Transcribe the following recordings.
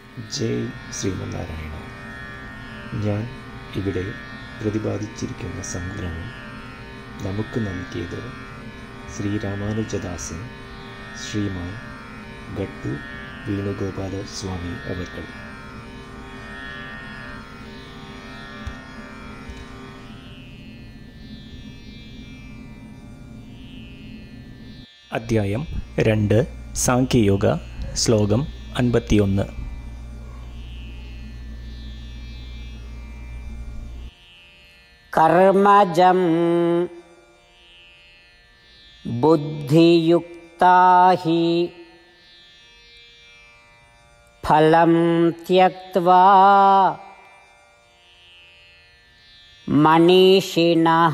ജയ് ശ്രീമന്നാരായണ ഞാൻ ഇവിടെ പ്രതിപാദിച്ചിരിക്കുന്ന സംഗ്രഹം നമുക്ക് നൽകിയത് ശ്രീരാമാനുജദാസൻ ശ്രീമാൻ ഗട്ടു വേണുഗോപാല സ്വാമി അവർകൾ അദ്ധ്യായം രണ്ട് സാഖ്യയോഗ ശ്ലോകം അൻപത്തിയൊന്ന് कर्मजं बुद्धियुक्ता हि फलं त्यक्त्वा मनीषिणः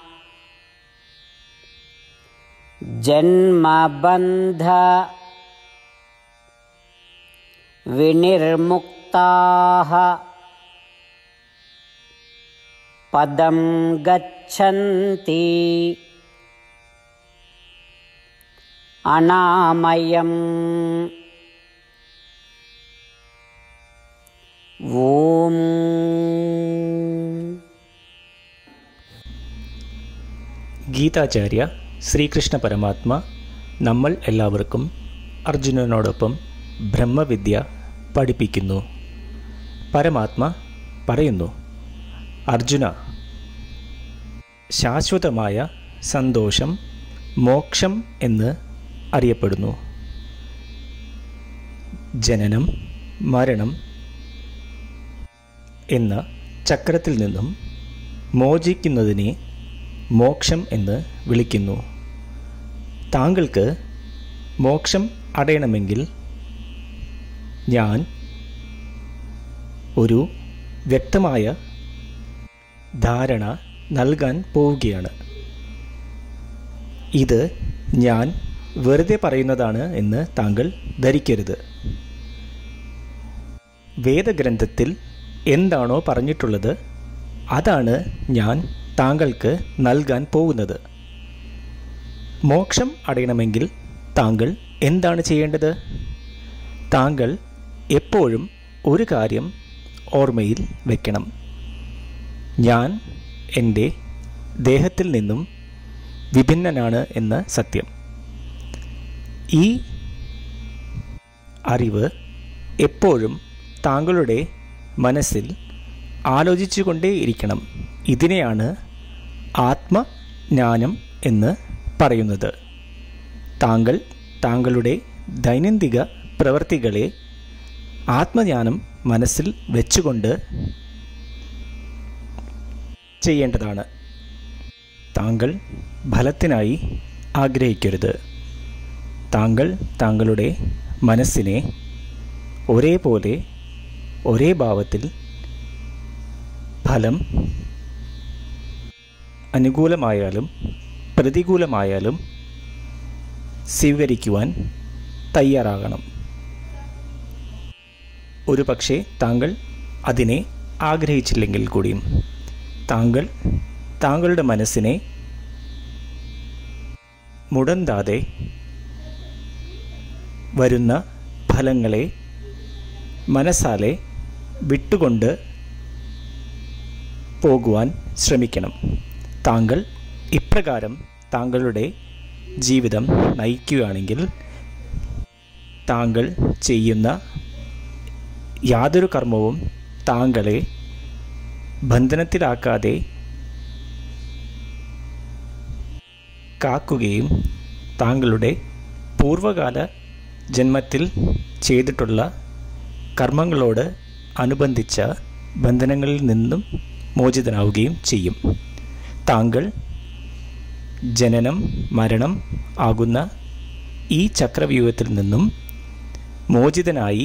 जन्मबन्ध विनिर्मुक्ताः पदं गच्छन्ति अनामयम् ॐ ഗീതാചാര്യ ശ്രീകൃഷ്ണ പരമാത്മ നമ്മൾ എല്ലാവർക്കും അർജുനനോടൊപ്പം ബ്രഹ്മവിദ്യ പഠിപ്പിക്കുന്നു പരമാത്മ പറയുന്നു അർജുന ശാശ്വതമായ സന്തോഷം മോക്ഷം എന്ന് അറിയപ്പെടുന്നു ജനനം മരണം എന്ന ചക്രത്തിൽ നിന്നും മോചിക്കുന്നതിനെ മോക്ഷം എന്ന് വിളിക്കുന്നു താങ്കൾക്ക് മോക്ഷം അടയണമെങ്കിൽ ഞാൻ ഒരു വ്യക്തമായ ധാരണ നൽകാൻ പോവുകയാണ് ഇത് ഞാൻ വെറുതെ പറയുന്നതാണ് എന്ന് താങ്കൾ ധരിക്കരുത് വേദഗ്രന്ഥത്തിൽ എന്താണോ പറഞ്ഞിട്ടുള്ളത് അതാണ് ഞാൻ താങ്കൾക്ക് നൽകാൻ പോകുന്നത് മോക്ഷം അടയണമെങ്കിൽ താങ്കൾ എന്താണ് ചെയ്യേണ്ടത് താങ്കൾ എപ്പോഴും ഒരു കാര്യം ഓർമ്മയിൽ വെക്കണം ഞാൻ എൻ്റെ ദേഹത്തിൽ നിന്നും വിഭിന്നനാണ് എന്ന സത്യം ഈ അറിവ് എപ്പോഴും താങ്കളുടെ മനസ്സിൽ ആലോചിച്ചുകൊണ്ടേയിരിക്കണം ഇതിനെയാണ് ആത്മജ്ഞാനം എന്ന് പറയുന്നത് താങ്കൾ താങ്കളുടെ ദൈനംദിന പ്രവർത്തികളെ ആത്മജ്ഞാനം മനസ്സിൽ വെച്ചുകൊണ്ട് ചെയ്യേണ്ടതാണ് താങ്കൾ ഫലത്തിനായി ആഗ്രഹിക്കരുത് താങ്കൾ താങ്കളുടെ മനസ്സിനെ ഒരേപോലെ ഒരേ ഭാവത്തിൽ ഫലം അനുകൂലമായാലും പ്രതികൂലമായാലും സ്വീകരിക്കുവാൻ തയ്യാറാകണം ഒരു പക്ഷേ താങ്കൾ അതിനെ ആഗ്രഹിച്ചില്ലെങ്കിൽ കൂടിയും താങ്കൾ താങ്കളുടെ മനസ്സിനെ മുടന്താതെ വരുന്ന ഫലങ്ങളെ മനസ്സാലെ വിട്ടുകൊണ്ട് പോകുവാൻ ശ്രമിക്കണം താങ്കൾ ഇപ്രകാരം താങ്കളുടെ ജീവിതം നയിക്കുകയാണെങ്കിൽ താങ്കൾ ചെയ്യുന്ന യാതൊരു കർമ്മവും താങ്കളെ ബന്ധനത്തിലാക്കാതെ കാക്കുകയും താങ്കളുടെ പൂർവകാല ജന്മത്തിൽ ചെയ്തിട്ടുള്ള കർമ്മങ്ങളോട് അനുബന്ധിച്ച ബന്ധനങ്ങളിൽ നിന്നും മോചിതനാവുകയും ചെയ്യും താങ്കൾ ജനനം മരണം ആകുന്ന ഈ ചക്രവ്യൂഹത്തിൽ നിന്നും മോചിതനായി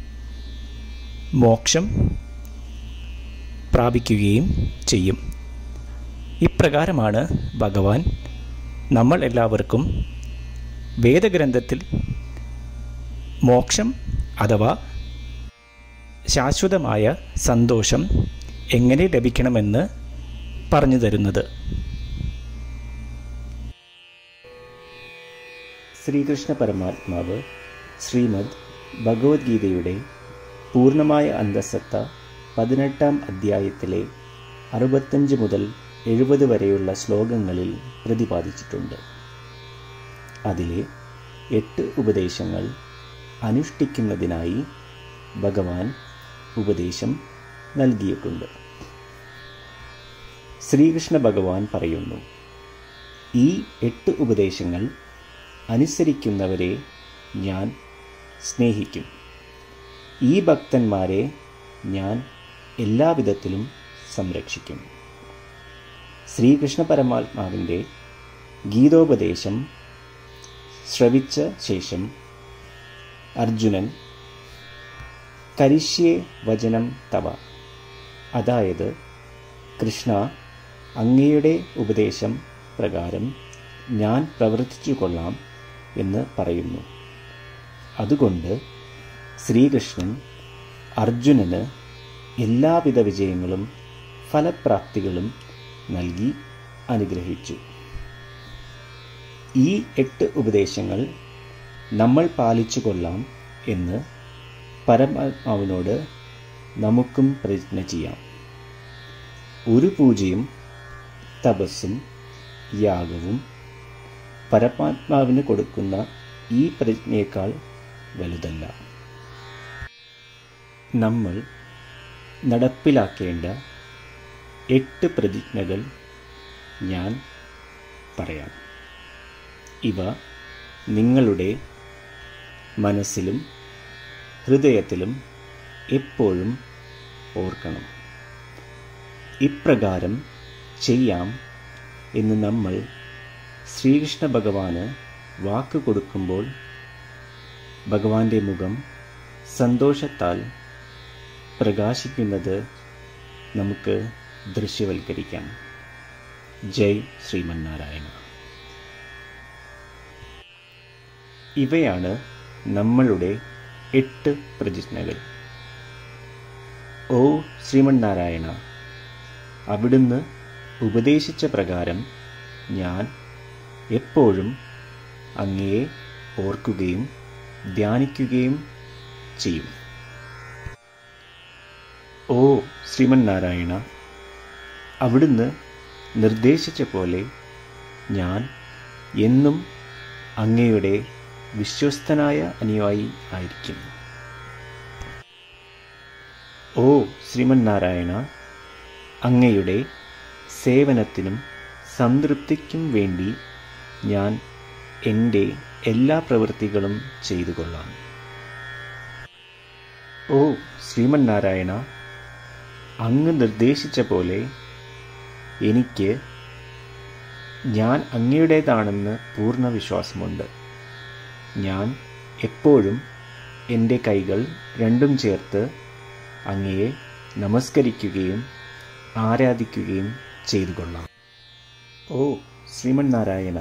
മോക്ഷം പ്രാപിക്കുകയും ചെയ്യും ഇപ്രകാരമാണ് ഭഗവാൻ നമ്മൾ എല്ലാവർക്കും വേദഗ്രന്ഥത്തിൽ മോക്ഷം അഥവാ ശാശ്വതമായ സന്തോഷം എങ്ങനെ ലഭിക്കണമെന്ന് പറഞ്ഞു തരുന്നത് ശ്രീകൃഷ്ണ പരമാത്മാവ് ശ്രീമദ് ഭഗവത്ഗീതയുടെ പൂർണ്ണമായ അന്തസത്ത പതിനെട്ടാം അധ്യായത്തിലെ അറുപത്തഞ്ച് മുതൽ എഴുപത് വരെയുള്ള ശ്ലോകങ്ങളിൽ പ്രതിപാദിച്ചിട്ടുണ്ട് അതിലെ എട്ട് ഉപദേശങ്ങൾ അനുഷ്ഠിക്കുന്നതിനായി ഭഗവാൻ ഉപദേശം നൽകിയിട്ടുണ്ട് ശ്രീകൃഷ്ണ ഭഗവാൻ പറയുന്നു ഈ എട്ട് ഉപദേശങ്ങൾ അനുസരിക്കുന്നവരെ ഞാൻ സ്നേഹിക്കും ഈ ഭക്തന്മാരെ ഞാൻ എല്ലാവിധത്തിലും സംരക്ഷിക്കും ശ്രീകൃഷ്ണ പരമാത്മാവിൻ്റെ ഗീതോപദേശം ശ്രവിച്ച ശേഷം അർജുനൻ കരിഷ്യേ വചനം തവ അതായത് കൃഷ്ണ അങ്ങയുടെ ഉപദേശം പ്രകാരം ഞാൻ പ്രവർത്തിച്ചു കൊള്ളാം എന്ന് പറയുന്നു അതുകൊണ്ട് ശ്രീകൃഷ്ണൻ അർജുനന് എല്ലാവിധ വിജയങ്ങളും ഫലപ്രാപ്തികളും നൽകി അനുഗ്രഹിച്ചു ഈ എട്ട് ഉപദേശങ്ങൾ നമ്മൾ പാലിച്ചു കൊള്ളാം എന്ന് പരമാത്മാവിനോട് നമുക്കും പ്രതിജ്ഞ ചെയ്യാം ഒരു പൂജയും തപസ്സും യാഗവും പരമാത്മാവിന് കൊടുക്കുന്ന ഈ പ്രതിജ്ഞയേക്കാൾ വലുതല്ല നമ്മൾ നടപ്പിലാക്കേണ്ട എട്ട് പ്രതിജ്ഞകൾ ഞാൻ പറയാം ഇവ നിങ്ങളുടെ മനസ്സിലും ഹൃദയത്തിലും എപ്പോഴും ഓർക്കണം ഇപ്രകാരം ചെയ്യാം എന്ന് നമ്മൾ ശ്രീകൃഷ്ണ ഭഗവാന് വാക്ക് കൊടുക്കുമ്പോൾ ഭഗവാന്റെ മുഖം സന്തോഷത്താൽ പ്രകാശിക്കുന്നത് നമുക്ക് ദൃശ്യവൽക്കരിക്കാം ജയ് ശ്രീമന്നാരായണ ഇവയാണ് നമ്മളുടെ എട്ട് പ്രതിജ്ഞകൾ ഓ ശ്രീമന്നാരായണ അവിടുന്ന് ഉപദേശിച്ച പ്രകാരം ഞാൻ എപ്പോഴും അങ്ങയെ ഓർക്കുകയും ധ്യാനിക്കുകയും ചെയ്യും ഓ ശ്രീമന്നാരായണ അവിടുന്ന് നിർദ്ദേശിച്ച പോലെ ഞാൻ എന്നും അങ്ങയുടെ വിശ്വസ്തനായ അനുയായി ആയിരിക്കും ഓ ശ്രീമന്നാരായണ അങ്ങയുടെ സേവനത്തിനും സംതൃപ്തിക്കും വേണ്ടി ഞാൻ എൻ്റെ എല്ലാ പ്രവൃത്തികളും ചെയ്തു കൊള്ളാം ഓ ശ്രീമന്നാരായണ അങ്ങ് നിർദ്ദേശിച്ച പോലെ എനിക്ക് ഞാൻ അങ്ങയുടേതാണെന്ന് പൂർണ്ണ വിശ്വാസമുണ്ട് ഞാൻ എപ്പോഴും എൻ്റെ കൈകൾ രണ്ടും ചേർത്ത് അങ്ങയെ നമസ്കരിക്കുകയും ആരാധിക്കുകയും ചെയ്തു കൊള്ളാം ഓ ശ്രീമന്നാരായണ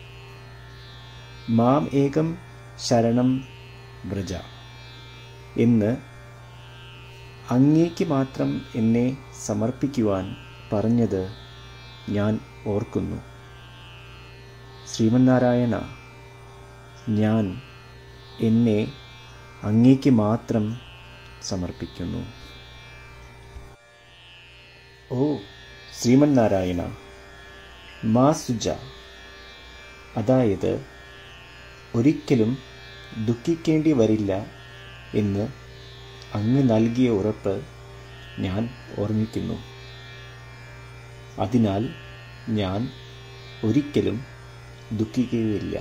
മാം ഏകം ശരണം വ്രജ എന്ന് അങ്ങേക്ക് മാത്രം എന്നെ സമർപ്പിക്കുവാൻ പറഞ്ഞത് ഞാൻ ഓർക്കുന്നു ശ്രീമന്നാരായണ ഞാൻ എന്നെ അങ്ങേക്ക് മാത്രം സമർപ്പിക്കുന്നു ഓ ശ്രീമന്നാരായണ മാ സുജ അതായത് ഒരിക്കലും ദുഃഖിക്കേണ്ടി വരില്ല എന്ന് അങ്ങ് നൽകിയ ഉറപ്പ് ഞാൻ ഓർമ്മിക്കുന്നു അതിനാൽ ഞാൻ ഒരിക്കലും ദുഃഖിക്കുകയില്ല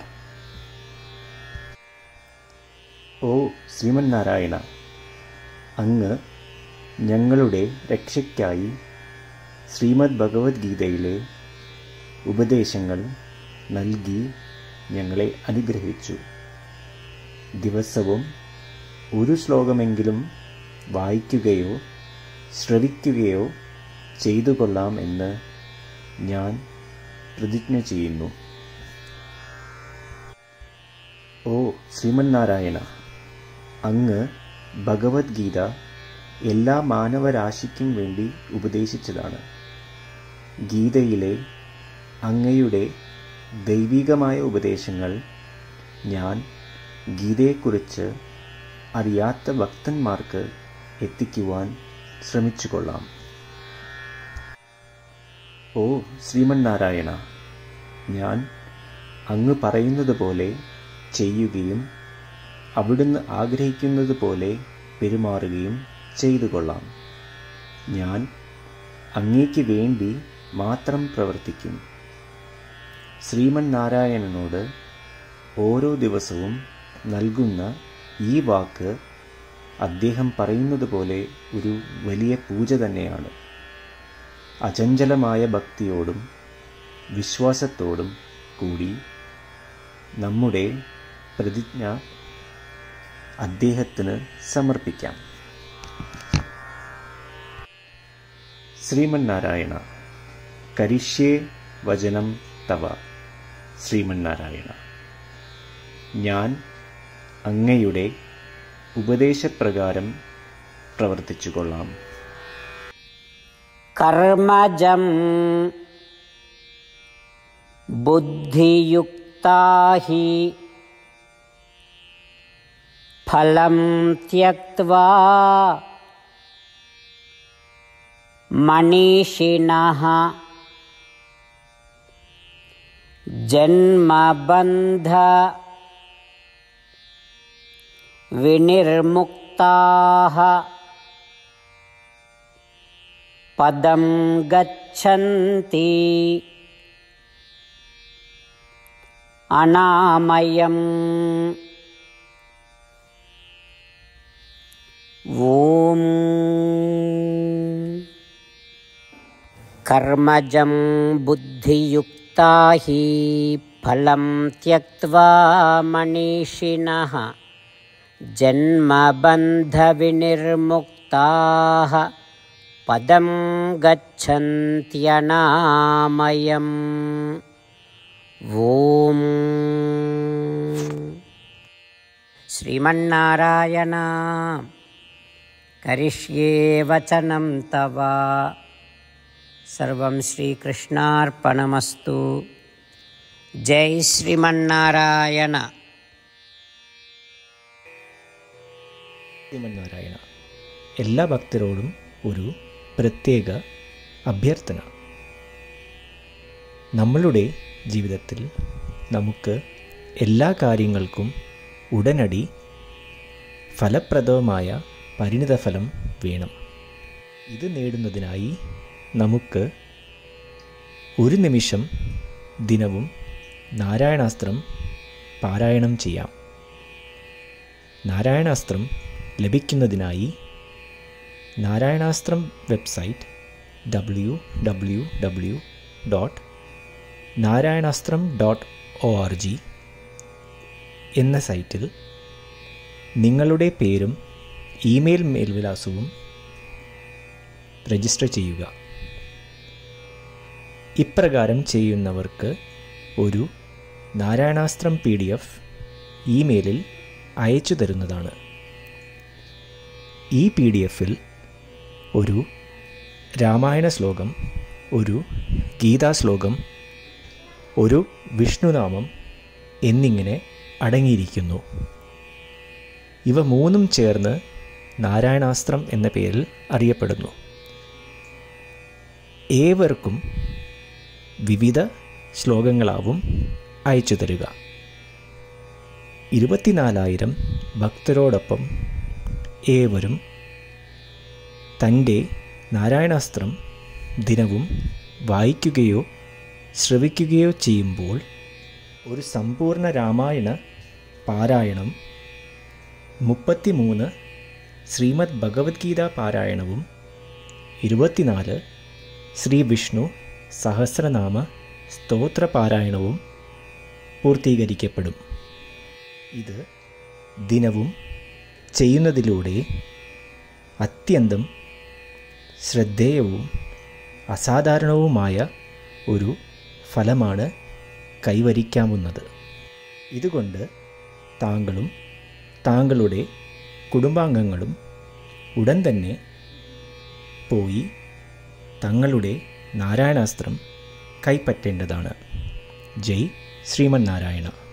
ഓ ശ്രീമന്നാരായണ അങ്ങ് ഞങ്ങളുടെ രക്ഷയ്ക്കായി ശ്രീമദ് ഭഗവത്ഗീതയിലെ ഉപദേശങ്ങൾ നൽകി ഞങ്ങളെ അനുഗ്രഹിച്ചു ദിവസവും ഒരു ശ്ലോകമെങ്കിലും വായിക്കുകയോ ശ്രവിക്കുകയോ ചെയ്തു കൊള്ളാം എന്ന് ഞാൻ പ്രതിജ്ഞ ചെയ്യുന്നു ഓ ശ്രീമന്നാരായണ അങ്ങ് ഭഗവത്ഗീത എല്ലാ മാനവരാശിക്കും വേണ്ടി ഉപദേശിച്ചതാണ് ഗീതയിലെ അങ്ങയുടെ ദൈവികമായ ഉപദേശങ്ങൾ ഞാൻ ഗീതയെക്കുറിച്ച് അറിയാത്ത ഭക്തന്മാർക്ക് എത്തിക്കുവാൻ ശ്രമിച്ചു കൊള്ളാം ഓ ശ്രീമന്നാരായണ ഞാൻ അങ്ങ് പറയുന്നത് പോലെ ചെയ്യുകയും അവിടുന്ന് ആഗ്രഹിക്കുന്നത് പോലെ പെരുമാറുകയും ചെയ്തു കൊള്ളാം ഞാൻ അങ്ങേക്ക് വേണ്ടി മാത്രം പ്രവർത്തിക്കും ശ്രീമന്നാരായണനോട് ഓരോ ദിവസവും നൽകുന്ന ഈ വാക്ക് അദ്ദേഹം പറയുന്നത് പോലെ ഒരു വലിയ പൂജ തന്നെയാണ് അചഞ്ചലമായ ഭക്തിയോടും വിശ്വാസത്തോടും കൂടി നമ്മുടെ പ്രതിജ്ഞ അദ്ദേഹത്തിന് സമർപ്പിക്കാം ശ്രീമന്നാരായണ കരിഷ്യേ വചനം തവ ശ്രീമന്നാരായണ ഞാൻ അങ്ങയുടെ ഉപദേശപ്രകാരം പ്രവർത്തിച്ചു കൊള്ളാം कर्मजं बुद्धियुक्ता हि फलं त्यक्त्वा मनीषिणः जन्मबन्ध विनिर्मुक्ताः पदं गच्छन्ति अनामयम् ॐ कर्मजं बुद्धियुक्ता हि फलं त्यक्त्वा मनीषिणः जन्मबन्धविनिर्मुक्ताः पदं गच्छन्त्यनामयम् ॐ श्रीमन्नारायण करिष्ये वचनं तव सर्वं श्रीकृष्णार्पणमस्तु जय श्रीमन्नारायण ശ്രീമന്നാരായണ എല്ലാ ഭക്തരോടും ഒരു പ്രത്യേക അഭ്യർത്ഥന നമ്മളുടെ ജീവിതത്തിൽ നമുക്ക് എല്ലാ കാര്യങ്ങൾക്കും ഉടനടി ഫലപ്രദമായ പരിണിതഫലം വേണം ഇത് നേടുന്നതിനായി നമുക്ക് ഒരു നിമിഷം ദിനവും നാരായണാസ്ത്രം പാരായണം ചെയ്യാം നാരായണാസ്ത്രം ലഭിക്കുന്നതിനായി Narayanastram website W W W dot Narayanastram dot O R G എന്ന സൈറ്റിൽ നിങ്ങളുടെ പേരും ഇമെയിൽ മേൽവിലാസവും രജിസ്റ്റർ ചെയ്യുക ഇപ്രകാരം ചെയ്യുന്നവർക്ക് ഒരു നാരായണാസ്ത്രം പി ഡി എഫ് ഇമെയിലിൽ അയച്ചു തരുന്നതാണ് ഈ പി ഡി എഫിൽ ഒരു രാമായണ ശ്ലോകം ഒരു ഗീതാ ശ്ലോകം ഒരു വിഷ്ണുനാമം എന്നിങ്ങനെ അടങ്ങിയിരിക്കുന്നു ഇവ മൂന്നും ചേർന്ന് നാരായണാസ്ത്രം എന്ന പേരിൽ അറിയപ്പെടുന്നു ഏവർക്കും വിവിധ ശ്ലോകങ്ങളാവും അയച്ചു തരിക ഇരുപത്തിനാലായിരം ഭക്തരോടൊപ്പം ഏവരും തൻ്റെ നാരായണാസ്ത്രം ദിനവും വായിക്കുകയോ ശ്രവിക്കുകയോ ചെയ്യുമ്പോൾ ഒരു സമ്പൂർണ്ണ രാമായണ പാരായണം മുപ്പത്തിമൂന്ന് ശ്രീമദ് ഭഗവത്ഗീത പാരായണവും ഇരുപത്തിനാല് ശ്രീ വിഷ്ണു സഹസ്രനാമ സ്തോത്ര പാരായണവും പൂർത്തീകരിക്കപ്പെടും ഇത് ദിനവും ചെയ്യുന്നതിലൂടെ അത്യന്തം ശ്രദ്ധേയവും അസാധാരണവുമായ ഒരു ഫലമാണ് കൈവരിക്കാവുന്നത് ഇതുകൊണ്ട് താങ്കളും താങ്കളുടെ കുടുംബാംഗങ്ങളും ഉടൻ തന്നെ പോയി തങ്ങളുടെ നാരായണാസ്ത്രം കൈപ്പറ്റേണ്ടതാണ് ജയ് ശ്രീമന്നാരായണ